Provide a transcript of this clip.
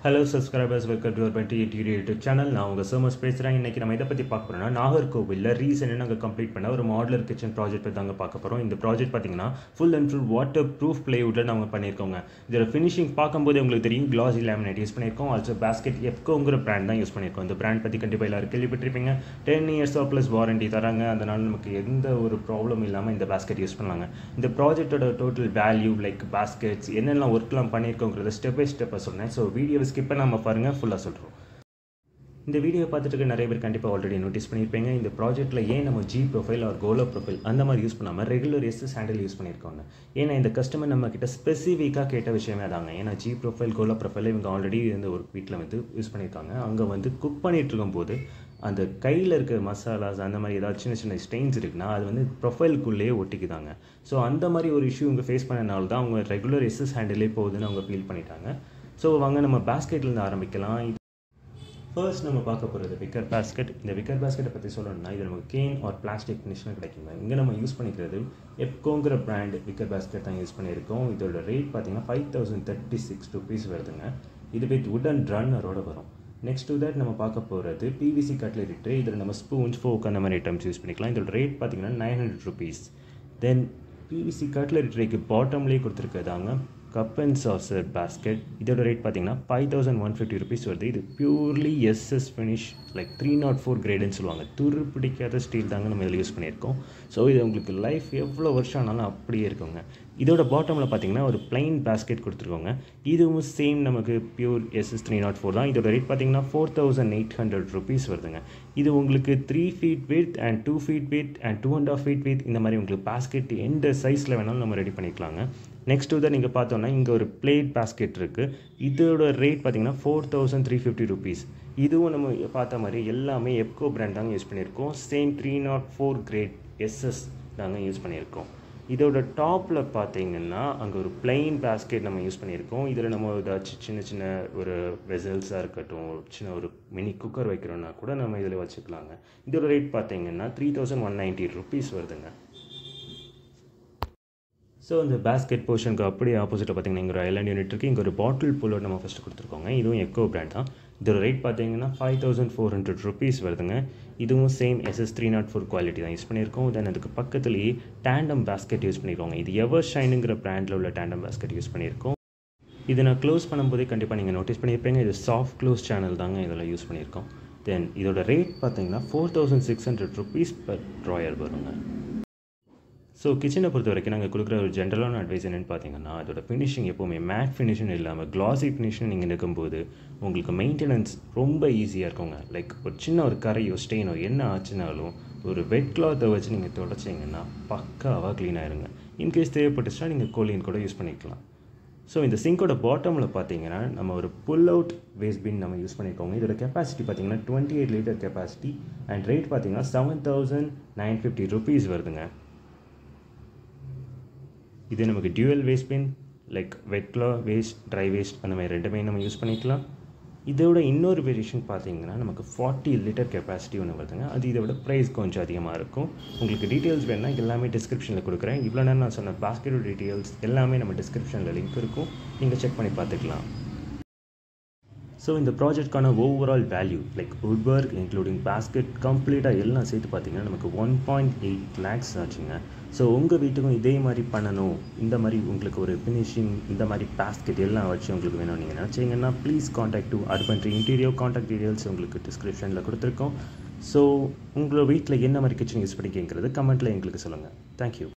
hello subscribers welcome to twenty interior YouTube channel நான் உங்கள் சோமஸ் பேசுகிறேன் இன்றைக்கி நம்ம இதை பற்றி பார்க்க போகிறோம்னா நாகர்கோவிலில் ரீசெண்டாக நாங்கள் கம்ப்ளீட் பண்ண ஒரு மாடலர் கிச்சன் ப்ராஜெக்ட் பற்றி தாங்க பார்க்க போகிறோம் இந்த ப்ராஜெக்ட் பார்த்தீங்கன்னா full and full water proof பிளேவுட்டில் நாங்கள் பண்ணியிருக்கோங்க இதோட ஃபினிஷிங் பார்க்கும்போது உங்களுக்கு தெரியும் கிளாசி லேமினேட் யூஸ் பண்ணியிருக்கோம் ஆல்சோ பேஸ்கெட் எப்கோங்கிற பிராண்ட் தான் யூஸ் பண்ணியிருக்கோம் இந்த பிராண்ட் பற்றி கண்டிப்பாக எல்லாரும் கேள்விப்பட்டிருப்பீங்க ten years of plus warranty தராங்க அதனால் நமக்கு எந்த ஒரு ப்ராப்ளம் இல்லாமல் இந்த பேஸ்கெட் யூஸ் பண்ணலாங்க இந்த ப்ராஜெக்ட்டோட டோட்டல் வேல்யூ லைக் பேஸ்கெட்ஸ் என்னெல்லாம் ஒர்க்லாம் பண்ணியிருக்கோங்கிறத ஸ்டெப் பை ஸ்டெப்பாக சொன்னேன் ஸோ வீடியோவை ஸ்கிப் பண்ணாமல் பாருங்கள் ஃபுல்லாக சொல்கிறோம் இந்த வீடியோ பார்த்துட்டு இருக்க நிறைய பேர் கண்டிப்பாக ஆல்ரெடி நோட்டீஸ் பண்ணியிருப்பீங்க இந்த ப்ராஜெக்ட்டில் ஏன் நம்ம G profile or gola profile அந்த மாதிரி யூஸ் பண்ணாமல் ரெகுலர் எஸ்எஸ் ஹேண்டில் யூஸ் பண்ணியிருக்கோங்க ஏன்னா இந்த கஸ்டமர் நம்ம கிட்ட ஸ்பெசிஃபிக்காக கேட்ட விஷயமே அதாங்க ஏன்னா ஜி ப்ரொஃபைல் கோலோ ப்ரொஃபைல் இவங்க ஆல்ரெடி இந்த ஒரு வீட்டில் வந்து யூஸ் பண்ணியிருக்காங்க அங்கே வந்து குக் பண்ணிட்டு இருக்கும்போது அந்த கையில் இருக்க மசாலாஸ் அந்த மாதிரி ஏதாவது சின்ன சின்ன ஸ்டெயின்ஸ் இருக்குன்னா அது வந்து ப்ரொஃபைலுக்குள்ளேயே ஒட்டிக்குதாங்க ஸோ அந்த மாதிரி ஒரு இஷ்யூ இவங்க ஃபேஸ் பண்ணனால தான் அவங்க ரெகுலர் எஸ்எஸ் ஹேண்டிலே போகுதுன்னு அவங்க ஃபீல் பண்ணிட்டாங்க ஸோ வாங்க நம்ம பேஸ்கெட்லேருந்து ஆரம்பிக்கலாம் ஃபர்ஸ்ட் நம்ம பார்க்க போகிறது விக்கர் பேஸ்கெட் இந்த விக்கர் பேஸ்கெட்டை பற்றி சொல்லணும்னா இது நமக்கு கேன் ஆர் பிளாஸ்டிக் ஃபினிஷில் கிடைக்குங்க இங்கே நம்ம யூஸ் பண்ணிக்கிறது எப்கோங்கிற பிராண்ட் விக்கர் பேஸ்கெட் தான் யூஸ் பண்ணியிருக்கோம் இதோட ரேட் பார்த்தீங்கன்னா five thousand thirty six rupees வருதுங்க இது வித் உடன் ட்ரன்னரோட வரும் நெக்ஸ்ட் டு தட் நம்ம பார்க்க போகிறது பிவிசி கட்லரி ட்ரே இதில் நம்ம ஸ்பூன்ஸ் ஃபோக் அந்த மாதிரி ஐட்டம்ஸ் யூஸ் பண்ணிக்கலாம் இதோட ரேட் பார்த்தீங்கன்னா nine hundred rupees then PVC cutlery ட்ரேக்கு பாட்டம்லேயே கொடுத்துருக்கதாங்க கப் அண்ட் சாசர் பேஸ்கெட் இதோட ரேட் பார்த்தீங்கன்னா five thousand one fifty rupees வருது இது purely SS finish like three nought four கிரேடுன்னு சொல்லுவாங்க துரு பிடிக்காத ஸ்டீல் தாங்க நம்ம இதில் யூஸ் பண்ணியிருக்கோம் ஸோ இது உங்களுக்கு லைஃப் எவ்வளோ வருஷம் ஆனாலும் அப்படியே இருக்குங்க இதோட பாட்டமில் பார்த்தீங்கன்னா ஒரு பிளைன் பேஸ்கெட் கொடுத்துருக்கோங்க இதுவும் சேம் நமக்கு pure SS three nought four தான் இதோட ரேட் பார்த்தீங்கன்னா four thousand eight hundred rupees வருதுங்க இது உங்களுக்கு three feet width and two feet width and two and half feet width இந்த மாதிரி உங்களுக்கு பேஸ்கெட் எந்த சைஸில் வேணாலும் நம்ம ரெடி பண்ணிக்கலாங்க நெக்ஸ்ட் தான் நீங்கள் பார்த்தோன்னா இங்கே ஒரு பிளேட் பேஸ்கெட் இருக்குது இதோட ரேட் பார்த்தீங்கன்னா four thousand three fifty rupees இதுவும் நம்ம பார்த்த மாதிரி எல்லாமே எப்கோ பிராண்ட் தாங்க யூஸ் பண்ணியிருக்கோம் same three nought four grade SS தாங்க யூஸ் பண்ணியிருக்கோம் இதோட டாப்பில் பார்த்தீங்கன்னா அங்கே ஒரு பிளெயின் பேஸ்கெட் நம்ம யூஸ் பண்ணியிருக்கோம் இதில் நம்ம ஏதாச்சும் சின்ன சின்ன ஒரு வெசல்ஸாக இருக்கட்டும் சின்ன ஒரு மினி குக்கர் வைக்கிறோன்னா கூட நம்ம இதில் வச்சுக்கலாங்க இதோட ரேட் பார்த்தீங்கன்னா three thousand one ninety rupees வருதுங்க ஸோ இந்த பேஸ்கெட் போர்ஷனுக்கு அப்படியே ஆப்போசிட்டாக பார்த்தீங்கன்னா இங்கே ஒரு ஐலாண்ட் யூனிட் இருக்குது இங்கே ஒரு பாட்டில் புல்லோட் நம்ம ஃபஸ்ட்டு கொடுத்துருக்கோங்க இதுவும் எக்கோ பிராண்ட் தான் இதோட ரேட் பார்த்தீங்கன்னா five thousand four hundred rupees வருதுங்க இதுவும் same SS three nought four quality தான் யூஸ் பண்ணியிருக்கோம் தென் அதுக்கு பக்கத்துலேயே டேண்டம் பேஸ்கெட் யூஸ் பண்ணியிருக்கோங்க இது எவர் ஷைனுங்கிற பிராண்டில் உள்ள டேண்டம் பேஸ்கெட் யூஸ் பண்ணியிருக்கோம் இது நான் க்ளோஸ் பண்ணும்போதே கண்டிப்பாக நீங்கள் நோட்டீஸ் பண்ணியிருப்பீங்க இது சாஃப்ட் க்ளோஸ் சேனல் தாங்க இதில் யூஸ் பண்ணியிருக்கோம் தென் இதோட ரேட் பார்த்தீங்கன்னா four thousand six hundred rupees per drawer வருங்க ஸோ கிச்சனை பொறுத்த வரைக்கும் நாங்கள் கொடுக்குற ஒரு ஜென்ரலான அட்வைஸ் என்னென்னு பார்த்தீங்கன்னா அதோட ஃபினிஷிங் எப்போவுமே மேட் ஃபினிஷிங் இல்லாமல் கிளாசி ஃபினிஷிங் நீங்கள் இருக்கும்போது உங்களுக்கு மெயின்டெனன்ஸ் ரொம்ப ஈஸியாக இருக்குங்க லைக் ஒரு சின்ன ஒரு கரையோ ஸ்டெயினோ என்ன ஆச்சுனாலும் ஒரு வெட் கிளாத்தை வச்சு நீங்கள் தொடச்சிங்கன்னா பக்காவாக க்ளீன் ஆயிருங்க இன்கேஸ் தேவைப்பட்டுச்சுன்னா நீங்கள் கோலின் கூட யூஸ் பண்ணிக்கலாம் ஸோ இந்த சிங்கோட பாட்டமில் பார்த்தீங்கன்னா நம்ம ஒரு புல் அவுட் வேஸ்ட் பின் நம்ம யூஸ் பண்ணியிருக்கோங்க இதோட கெப்பாசிட்டி பார்த்தீங்கன்னா twenty eight litre capacity and rate பார்த்தீங்கன்னா seven thousand nine fifty rupees வருதுங்க இது நமக்கு டியூவல் வேஸ்ட் பின் லைக் வெட்லா வேஸ்ட் ட்ரை வேஸ்ட் அந்த மாதிரி ரெண்டுமே நம்ம யூஸ் பண்ணிக்கலாம் இதோட இன்னொரு வேரியேஷன் பார்த்தீங்கன்னா நமக்கு ஃபார்ட்டி லிட்டர் கெப்பாசிட்டி ஒன்று வருதுங்க அது இதை விட ப்ரைஸ் கொஞ்சம் அதிகமாக இருக்கும் உங்களுக்கு டீட்டெயில்ஸ் வேணுன்னா எல்லாமே டிஸ்கிரிப்ஷனில் கொடுக்குறேன் இவ்வளோ நேரம் நான் சொன்ன பாஸ்கெட் டீட்டெயில்ஸ் எல்லாமே நம்ம டிஸ்கிரிப்ஷனில் லிங்க் இருக்கும் நீங்கள் செக் பண்ணி பார்த்துக்கலாம் ஸோ இந்த ப்ராஜெக்ட்கான overall value like wood work including basket கம்ப்ளீட்டாக எல்லாம் சேர்த்து பார்த்தீங்கன்னா நமக்கு ஒன் பாயிண்ட் எயிட் லேக்ஸ் ஆச்சுங்க ஸோ உங்கள் வீட்டுக்கும் இதே மாதிரி பண்ணணும் இந்த மாதிரி உங்களுக்கு ஒரு ஃபினிஷிங் இந்த மாதிரி பேஸ்கெட் எல்லாம் வச்சு உங்களுக்கு வேணும் நீங்கள் நினச்சிங்கன்னா please contact to Urbantree interior contact details உங்களுக்கு டிஸ்கிரிப்ஷனில் கொடுத்துருக்கோம் ஸோ உங்களோட வீட்டில் என்ன மாதிரி கிச்சன் யூஸ் பண்ணிக்கிங்கிறது கமெண்ட்டில் எங்களுக்கு சொல்லுங்கள் தேங்க்யூ